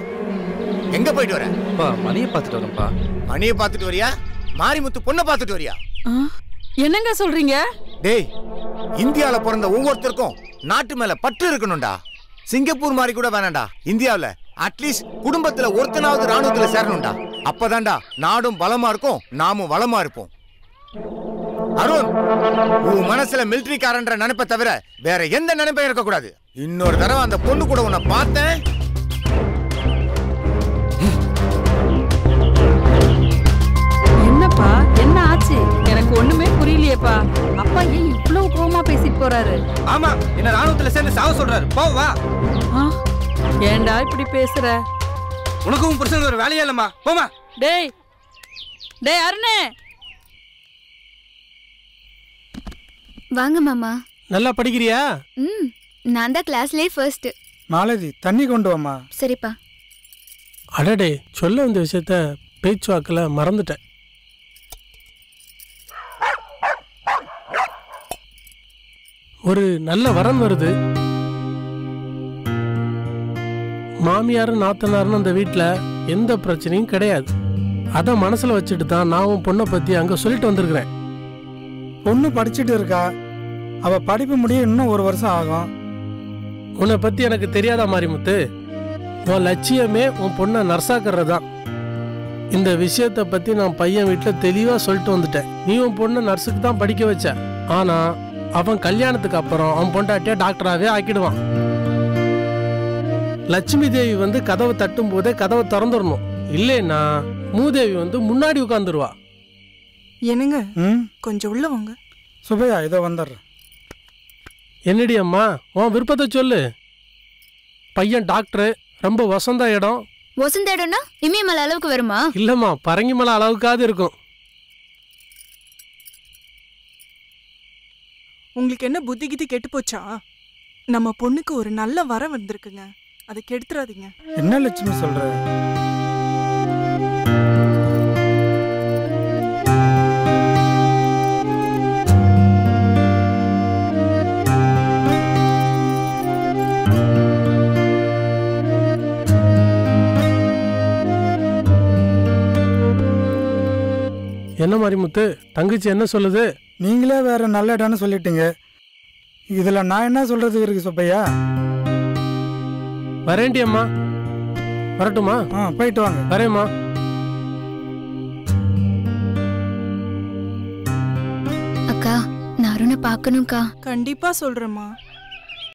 எங்க போயிட்டு வர அப்பா மணியை பார்த்துட்டு வரேன்ப்பா மணியை பார்த்துட்டு வரியா மாரிமுத்து பொண்ணை பார்த்துட்டு வரியா ஆ, என்னங்க சொல்றீங்க டேய் இந்தியால பிறந்த ஒவ்வொருத்தருக்கும் நாட்டு மேல பற்று இருக்கணும்டா சிங்கப்பூர் மாதிரி கூட வேணாம்டா இந்தியாவுல அட்லீஸ்ட் குடும்பத்துல ஒருத்தனாவது ராணுவத்துல சேரணும்டா அப்பதான்டா நாடும் பலமா இருக்கும் நாமும் வளமா இருப்போம் அருண் உன் மனசுல மிலிட்டரிக்காரன்ற நினைப்பை தவிர வேற எந்த நினைப்பையும் இருக்க கூடாது இன்னொரு தடவை அந்த பொண்ணு கூட உன்னை பார்த்தேன் என்னப்பா என்ன ஆச்சு எனக்கு ஒண்ணுமே புரியலையேப்பா அப்பா ஏன் இவ்வளவு கோவமா பேசிட்டு போறாரு ஆமா என்ன ராணுவத்துல சேர்ந்து சாவ சொல்றாரு போ வா ஆ, ஏன்டா இப்படி பேசுற உனக்கும் புருஷனுக்கு ஒரு வேலையே இல்லம்மா போமா டேய் டேய் அருணே வாங்க மாமா நல்லா படிக்கிறியா ம் நான் தான் கிளாஸ்லேயே ஃபர்ஸ்ட் மாலதி தண்ணி கொண்டு வாமா சரிப்பா அடடே சொல்ல வந்த விஷயத்த பேச்சுவாக்கில் மறந்துட்டேன் ஒரு நல்ல வரன் வருது மாமியார் நாத்தனார்னு அந்த வீட்டில் எந்த பிரச்சனையும் கிடையாது அதை மனசில் வச்சுட்டு தான் நான் உன் பொண்ணை பற்றி அங்கே சொல்லிட்டு வந்திருக்கிறேன் பொண்ணு படிச்சுட்டு இருக்கா அவ படிப்பு முடிய இன்னும் ஒரு வருஷம் ஆகும் உன்னை பற்றி எனக்கு தெரியாதா மாரிமுத்து உன் லட்சியமே உன் பொண்ணை நர்ஸாக்குறது தான் இந்த விஷயத்தை பற்றி நான் பையன் வீட்டில் தெளிவாக சொல்லிட்டு வந்துட்டேன் நீ உன் பொண்ணை நர்ஸுக்கு தான் படிக்க வச்ச ஆனால் அவன் கல்யாணத்துக்கு அப்புறம் அவன் பொண்டாட்டியா டாக்டராகவே ஆக்கிடுவான் லட்சுமி தேவி வந்து கதவை தட்டும் போதே கதவை திறந்துடணும் இல்லைன்னா மூதேவி வந்து முன்னாடி உட்காந்துருவா என்னங்க ம் கொஞ்சம் உள்ள வாங்க சுபையா இதோ வந்துடுறேன் என்னடி அம்மா உன் விருப்பத்தை சொல்லு பையன் டாக்டரு ரொம்ப வசந்த இடம் வசந்த இடம்னா இமயமலை அளவுக்கு வருமா இல்லம்மா பரங்கிமலை அளவுக்காவது இருக்கும் உங்களுக்கு என்ன புத்தி கித்தி கெட்டு போச்சா நம்ம பொண்ணுக்கு ஒரு நல்ல வரம் வந்திருக்குங்க அதை கெடுத்துறாதீங்க என்ன லட்சுமி சொல்ற என்ன மாதிரி முத்து தங்கச்சி என்ன சொல்லுது நீங்களே வேற நல்ல இடம்னு சொல்லிட்டீங்க இதுல நான் என்ன சொல்றது இருக்கு சுப்பையா வரேண்டி அம்மா வரட்டுமா ஆ போயிட்டு வாங்க வரேம்மா அக்கா நான் அருணை பார்க்கணும்க்கா கண்டிப்பா சொல்றேம்மா